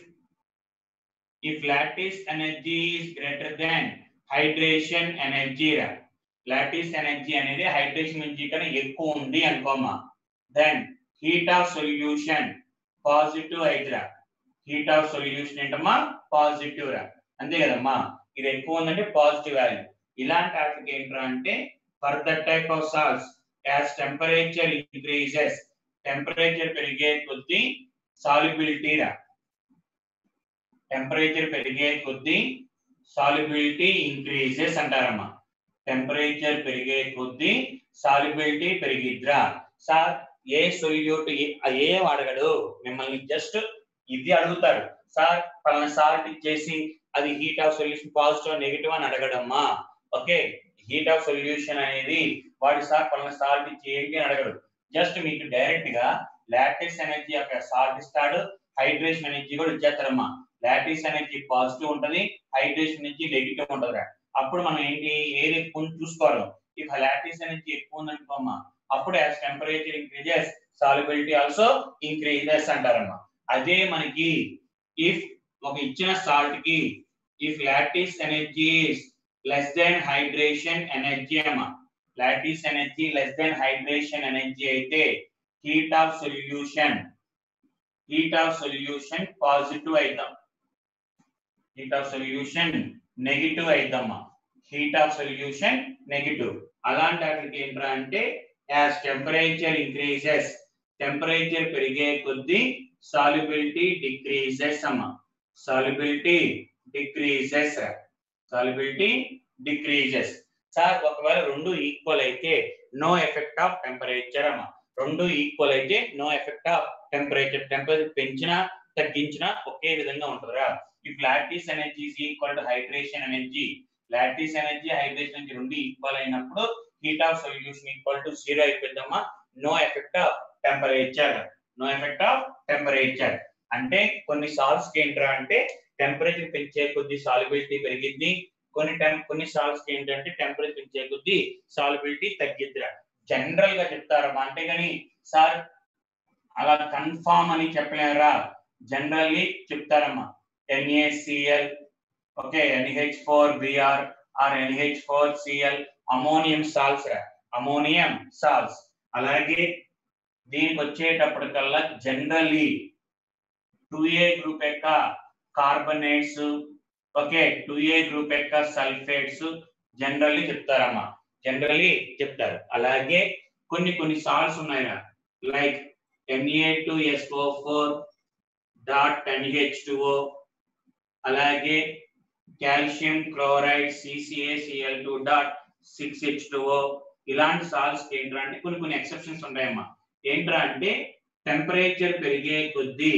if lattice energy is greater than hydration energy రా లాటిస్ ఎనర్జీ అనేది హైడ్రేషన్ ఎనర్జీ కన్నా ఎక్కువ ఉంది అనుకోమా then heat of solution positive అయిద్దిరా హీట్ ఆఫ్ సొల్యూషన్ ఏంటమ్మా పాజిటివ్ రా అంతే కదమ్మా ఇది ఎక్కువ ఉందంటే పాజిటివ్ వాల్యూ ఇలాంటి వాటికి ఏంట్రా అంటే for that type of salts as temperature increases temperature పెరిగే కొద్దీ సాల్యుబిలిటీ రా టెంపరేచర్ పెరిగే కొద్దీ సాల్యుబిలిటీ ఇంక్రీజెస్ అంటారమ్మా టెంపరేచర్ పెరిగే కొద్దీ సాల్యుబిలిటీ పెరిగిద్రా సార్ ఏ సొల్యూట్ ఏ అడగడు మిమ్మల్ని జస్ట్ ఇది అడుగుతాడు సార్ పలానా సాల్ట్ ఇచ్చేసి అది heat of solution positive negative అని అడగడమ్మా ఓకే హీట్ ఆఫ్ సొల్యూషన్ అనేది వాడి సార్ పలానా సాల్ట్ ఇచ్చి ఏంటి అని అడగడు జస్ట్ మీకు డైరెక్ట్ గా లాటిస్ ఎనర్జీ యొక్క సాల్ట్ ఇస్తాడు హైడ్రేషన్ ఎనర్జీ కూడా ఇచ్చేస్తారమ్మా లాటిస్ ఎనర్జీ పాజిటివ్ ఉంటది హైడ్రేషన్ ఎనర్జీ నెగిటివ్ ఉంటది అప్పుడు మనం ఏంటి ఏది ఎక్కువ ఉందో చూసుకోవాలి ఇఫ్ లాటిస్ ఎనర్జీ ఎక్కువ ఉందనుకోమ్మా అప్పుడు as temperature increases solubility also increases అంటారమ్మా అదే మనకి ఇఫ్ ఒక ఇచ్చిన సాల్ట్ కి if lattice energy less than hydration energy అమ్మా lattice energy less than hydration energy అయితే heat of solution heat of solution positive అయిద్దాం హీట్ ఆఫ్ సొల్యూషన్ నెగిటివ్ అయిద్దమ్మా హీట్ ఆఫ్ సొల్యూషన్ నెగిటివ్ అలాంటి వాటికి ఏంట్రా అంటే యాజ్ టెంపరేచర్ ఇంక్రీజెస్ టెంపరేచర్ పెరిగే కొద్దీ సాల్యుబిలిటీ డిక్రీజెస్ అమ్మా solubility decreases solubility decreases sir ఒకవేళ రెండు ఈక్వల్ అయితే నో ఎఫెక్ట్ ఆఫ్ టెంపరేచర్ అమ్మా రెండు ఈక్వల్ అయితే no effect of temperature temperature పెంచినా తగ్గించినా ఒకే విధంగా ఉంటుందిరా if lattice energy is equal to hydration energy lattice energy hydration energy రెండు ఈక్వల్ అయినప్పుడు heat of solution equal to zero అయిపోద్దమ్మా no effect of temperature no effect of temperature అంటే కొన్ని సాల్ట్స్ కి ఏంట్రా అంటే టెంపరేచర్ పెంచే కొద్ది సాల్యుబిలిటీ పెరిగిద్ది కొన్ని టెం కొన్ని సాల్ట్స్ కి ఏంటంటే టెంపరేచర్ పెంచే కొద్ది సాల్యుబిలిటీ తగ్గిద్దిరా జనరల్ గా చెప్తారమ్మా అంతేగాని సార్ అలా కన్ఫామ్ అని చెప్పలేరా జనరల్లీ చెప్తారమ్మా NACL okay NH four BR or NH four CL ammonium salts రా అమోనియం సాల్స్ అలాగే దీనికి వచ్చేటప్పటికల్లా జనరల్లీ టూ ఏ గ్రూప్ యొక్క carbonates okay two A group యొక్క సల్ఫేట్స్ జనరల్లీ చెప్తారమ్మా జనరల్లీ చెప్తారు అలాగే కొన్ని కొన్ని సాల్ట్స్ ఉన్నాయి like NA two SO four dot NH two O అలాగే calcium chloride CCACL two dot six H two O ఇలాంటి సాల్ట్స్ ఏంట్రా అంటే కొన్ని కొన్ని ఎక్సెప్షన్స్ ఉన్నాయమ్మా ఏంట్రా అంటే టెంపరేచర్ పెరిగే కొద్దీ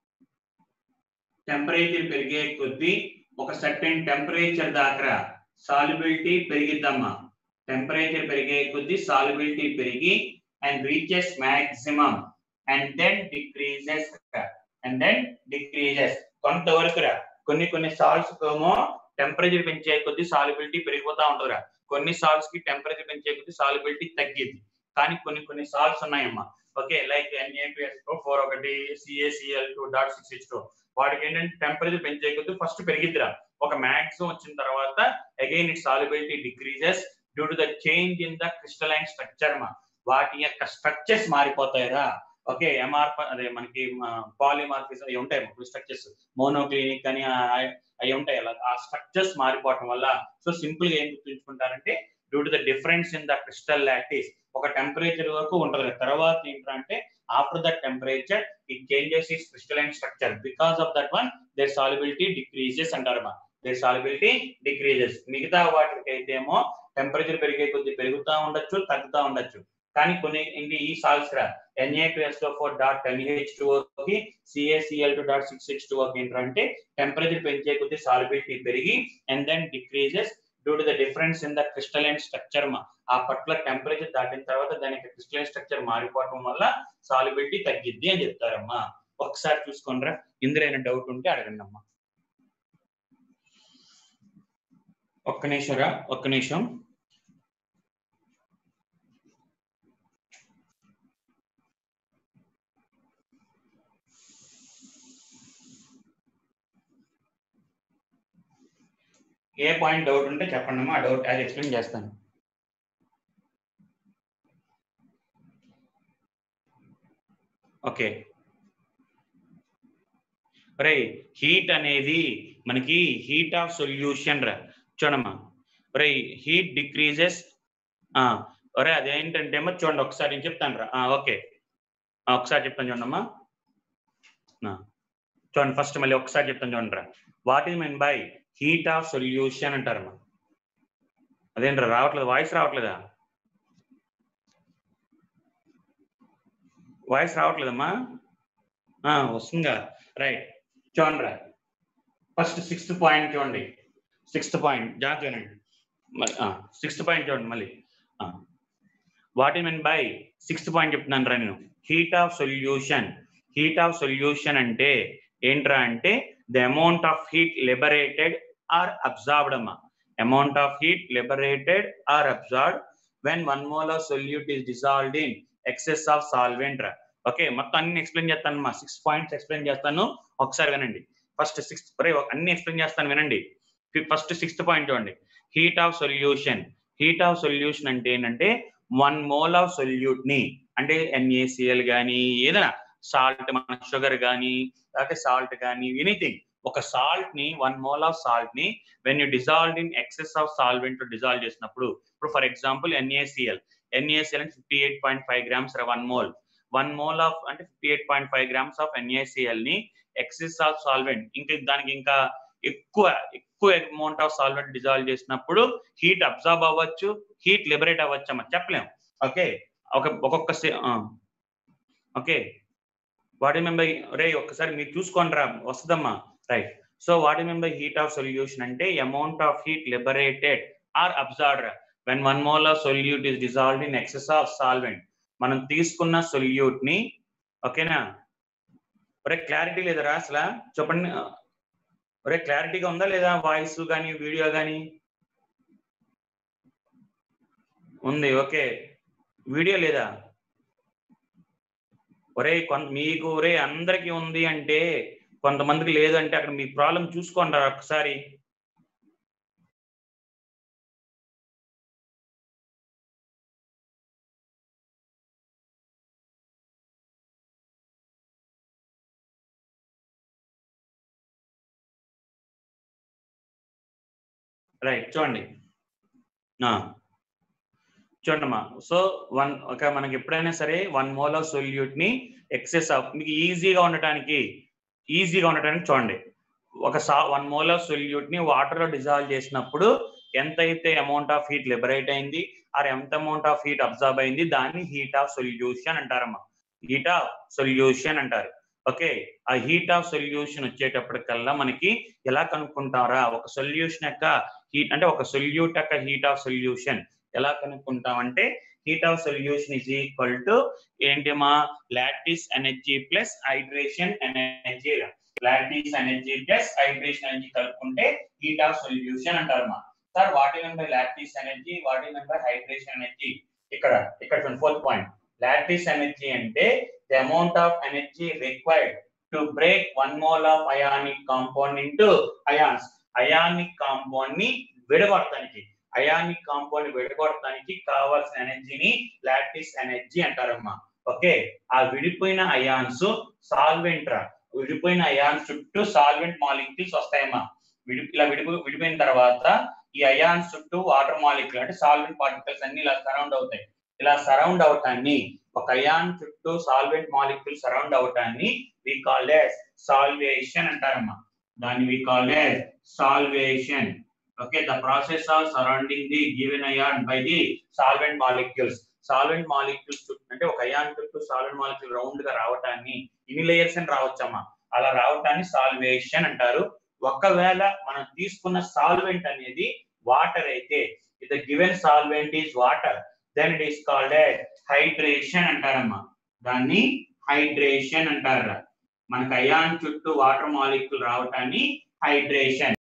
టెంపరేచర్ పెరిగే కొద్దీ ఒక సర్టెన్ టెంపరేచర్ దాకా సాల్యుబిలిటీ పెరిగిద్దమ్మా టెంపరేచర్ పెరిగే కొద్దీ సాల్యుబిలిటీ పెరిగి and reaches maximum and then decreases and then decreases కొంతవరకు రా కొన్ని కొన్ని సాల్ట్స్ ఏమో టెంపరేచర్ పెంచే కొద్దీ సాల్యుబిలిటీ పెరిగిపోతా ఉంటుందిరా కొన్ని సాల్ట్స్ కి టెంపరేచర్ పెంచే కొద్దీ సాల్యుబిలిటీ తగ్గిద్ది కానీ కొన్ని కొన్ని సాల్ట్స్ ఉన్నాయమ్మా ఓకే లైక్ ఎన్ఏపిఎస్ ఫోర్ ఒకటి CACL two dot six H two వాటికి ఏంటంటే టెంపరేచర్ పెంచే కొద్దీ ఫస్ట్ పెరిగిద్దిరా ఒక మ్యాక్సిమం వచ్చిన తర్వాత again it solubility decreases due to the change in the crystalline structure మా వాటి యొక్క స్ట్రక్చర్స్ మారిపోతాయిరా ఓకే ఎంఆర్ అదే మనకి పాలిమార్ఫిస్ అవి ఉంటాయి స్ట్రక్చర్స్ మోనోక్లినిక్ అని అవి ఉంటాయి అలా ఆ స్ట్రక్చర్స్ మారిపోవటం వల్ల సో సింపుల్ గా ఏం గుర్తుంచుకుంటారంటే due to the difference in the crystal lattice ఒక టెంపరేచర్ వరకు ఉంటుంది తర్వాత ఏంటంటే after that temperature it changes its crystalline structure because of that one their solubility decreases అంటారు మా దేర్ సాల్యుబిలిటీ డిక్రీజెస్ మిగతా వాటికి అయితే ఏమో టెంపరేచర్ పెరిగే కొద్ది పెరుగుతూ ఉండొచ్చు తగ్గుతూ ఉండొచ్చు కానీ కొన్ని ఇది ఈ సాల్స్ రా ఎన్ఏపిఎస్ఓ ఫోర్ డాట్ ఎన్హెచ్ టూకి CACL two dot six six two ఏంటంటే టెంపరేచర్ పెంచే కొద్ది సాల్యుబిలిటీ పెరిగి and then decreases due to the difference in the crystalline structure మా ఆ పర్టికులర్ టెంపరేచర్ దాటిన తర్వాత దాని యొక్క క్రిస్టలైన్ స్ట్రక్చర్ మారిపోవడం వల్ల సాల్యుబిలిటీ తగ్గిద్ది అని చెప్తారమ్మా ఒకసారి చూసుకోండిరా ఇందులో ఏమైనా డౌట్ ఉంటే అడగండి అమ్మా ఒక్క నిమిషం రా ఒక్క నిమిషం ఏ పాయింట్ డౌట్ ఉంటే చెప్పండి అమ్మా ఆ డౌట్ అది ఎక్స్ప్లెయిన్ చేస్తాను ఓకే రే హీట్ అనేది మనకి హీట్ ఆఫ్ సొల్యూషన్ రా చూడమ్మా రే హీట్ డిక్రీజెస్ ఒరే అదేంటంటే ఏమో చూడండి ఒకసారి నేను చెప్తాను రా ఓకే ఒకసారి చెప్తాను చూడమ్మా చూడండి ఫస్ట్ మళ్ళీ ఒకసారి చెప్తాను చూడండి రా what is mean by heat of solution అంటారమ్మా అదేంట్రా రావట్లేదు వాయిస్ రావట్లేదా వాయిస్ రావట్లేదమ్మా వస్తుందా రైట్ చూడండి రా ఫస్ట్ సిక్స్త్ పాయింట్ చూడండి సిక్స్త్ పాయింట్ జాగ్రత్త వినండి సిక్స్త్ పాయింట్ చూడండి మళ్ళీ what mean by sixth point చెప్తున్నాను రా నేను heat of solution heat of solution అంటే ఏంట్రా అంటే the amount of heat liberated or absorbed అమ్మా amount of heat liberated or absorbed when one mole of solute is dissolved in excess of solvent రా ఓకే మొత్తం అన్ని ఎక్స్ప్లెయిన్ చేస్తాను మా సిక్స్ పాయింట్స్ ఎక్స్ప్లెయిన్ చేస్తాను ఒకసారి వినండి ఫస్ట్ సిక్స్త్ అన్ని ఎక్స్ప్లెయిన్ చేస్తాను వినండి ఫస్ట్ సిక్స్త్ పాయింట్ చూడండి heat of solution heat of solution అంటే ఏంటంటే వన్ మోల్ ఆఫ్ సొల్యూట్ ని అంటే ఎన్ఏసిఎల్ కానీ ఏదైనా సాల్ట్ మన షుగర్ కానీ లేకపోతే సాల్ట్ కానీ ఎనీథింగ్ ఒక సాల్ట్ ని వన్ మోల్ ఆఫ్ సాల్ట్ ని when you dissolve in excess of solvent dissolve చేసినప్పుడు ఇప్పుడు ఫర్ ఎగ్జాంపుల్ ఎన్ఏసిఎల్ ఎన్ఏసిఎల్ అంటే fifty eight point five grams one mole one mole of అంటే fifty eight point five grams of N A C L ని ఎక్సెస్ ఆఫ్ సాల్వెంట్ ఇంకా దానికి ఇంకా ఎక్కువ ఎక్కువ అమౌంట్ ఆఫ్ సాల్వెంట్ డిజాల్వ్ చేసినప్పుడు హీట్ అబ్జార్బ్ అవ్వచ్చు హీట్ లిబరేట్ అవ్వచ్చు అమ్మ చెప్పలేం ఓకే ఒక ఒక్కొక్క ఓకే వాటి మెంబర్ రే ఒక్కసారి మీరు చూసుకోండి రా వస్తుందమ్మా రైట్ సో వాటి మెంబర్ హీట్ ఆఫ్ సొల్యూషన్ అంటే amount of heat liberated or absorbed when one mole of solute is dissolved in excess of solvent మనం తీసుకున్న సొల్యూట్ ని ఓకేనా ఒరే క్లారిటీ లేదరా అసలు చెప్పండి ఒరే క్లారిటీగా ఉందా లేదా వాయిస్ కానీ వీడియో కానీ ఉంది ఓకే
వీడియో లేదా ఒరే కొంత మీకు ఒరే అందరికి ఉంది అంటే కొంతమందికి లేదు అంటే అక్కడ మీ ప్రాబ్లం చూసుకోండి ఒకసారి రైట్ చూడండి ఆ. చూడండి అమ్మా సో వన్ ఒక మనకి ఎప్పుడైనా సరే వన్ మోల్ ఆఫ్ సొల్యూట్ ని ఎక్సెస్ ఆఫ్ మీకు ఈజీగా ఉండటానికి ఈజీగా ఉండటానికి చూడండి ఒక సా వన్ మోల్ ఆఫ్ సొల్యూట్ ని వాటర్ లో డిజాల్వ్ చేసినప్పుడు ఎంత అయితే అమౌంట్ ఆఫ్ హీట్ లిబరేట్ అయింది ఆర్ ఎంత అమౌంట్ ఆఫ్ హీట్ అబ్జర్వ్ అయింది దాన్ని హీట్ ఆఫ్ సొల్యూషన్ అంటారమ్మా హీట్ ఆఫ్ సొల్యూషన్ అంటారు ఓకే ఆ హీట్ ఆఫ్ సొల్యూషన్ వచ్చేటప్పటికల్లా మనకి ఎలా కనుక్కుంటారా ఒక సొల్యూషన్ యొక్క హీట్ అంటే ఒక సొల్యూట్ యొక్క హీట్ ఆఫ్ సొల్యూషన్ ఎలా కనుక్కుంటాం అంటే heat of solution is equal to ఏంటి మా lattice energy plus hydration energy lattice energy plus hydration energy కలుపుకుంటే హీట్ ఆఫ్ సొల్యూషన్ అంటారు మా sir what even by lattice energy what even by hydration energy ఇక్కడ ఇక్కడ ఫోర్త్ పాయింట్ లాటిస్ ఎనర్జీ అంటే the amount of energy required to break one mole of ionic compound into ions ionic compound ని విడగొట్టడానికి అయానిక్ కాంపౌండ్ విడగొట్టడానికి కావాల్సిన ఎనర్జీని లాటిస్ ఎనర్జీ అంటారమ్మా ఓకే ఆ విడిపోయిన అయాన్స్ సాల్వెంట్ రా విడిపోయిన అయాన్స్ చుట్టూ సాల్వెంట్ మాలిక్యూల్స్ వస్తాయమ్మా విడి ఇలా విడిపో విడిపోయిన తర్వాత ఈ అయాన్స్ చుట్టూ వాటర్ మాలిక్యూల్ అంటే సాల్వెంట్ పార్టికల్స్ అన్ని ఇలా సరౌండ్ అవుతాయి ఇలా సరౌండ్ అవటాన్ని ఒక అయాన్ చుట్టూ సాల్వెంట్ మాలిక్యూల్ సరౌండ్ అవటాన్ని వి కాల్ ఎస్ సాల్వేషన్ అంటారమ్మా దాన్ని we call as solvation okay the process of surrounding the given ion by the solvent molecules solvent molecules చుట్టూ అంటే ఒక అయాన్ చుట్టూ సాల్వెంట్ మాలిక్యూల్ రౌండ్ గా రావటాన్ని ఇన్ని లేయర్స్ అని రావచ్చమ్మా అలా రావటాన్ని సాల్వేషన్ అంటారు ఒకవేళ మనం తీసుకున్న సాల్వెంట్ అనేది వాటర్ అయితే it given solvent is water then it is called hydration అంటారమ్మా దాన్ని హైడ్రేషన్ అంటారు మనకు అయాన్ చుట్టూ వాటర్ మాలిక్యూల్ రావటాన్ని హైడ్రేషన్